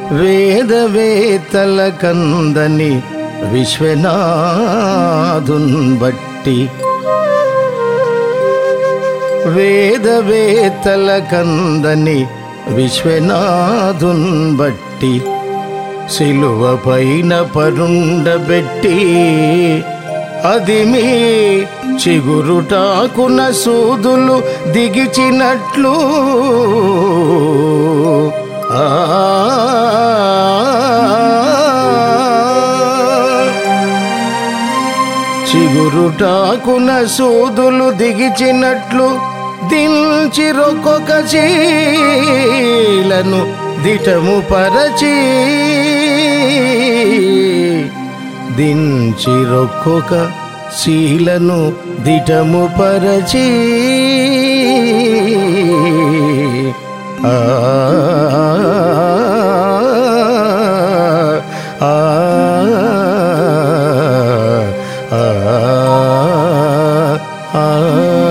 వేదవేత్తల కందని విశ్వనాథున్ బట్టి వేదవేత్తల కందని విశ్వనాథున్ బట్టి సిలువ పైన పరుండబెట్టి అది మీ చిగురుటాకున సూదులు దిగిచినట్లు ఆ చిగురుటాకున సూదులు దిగిచినట్లు దిల్చిరొక్కొక్క చీలను దిటము పరచి దించిరొక్కొక్క శీలను దిటము పరచి ఆ ఆ ఆ ఆ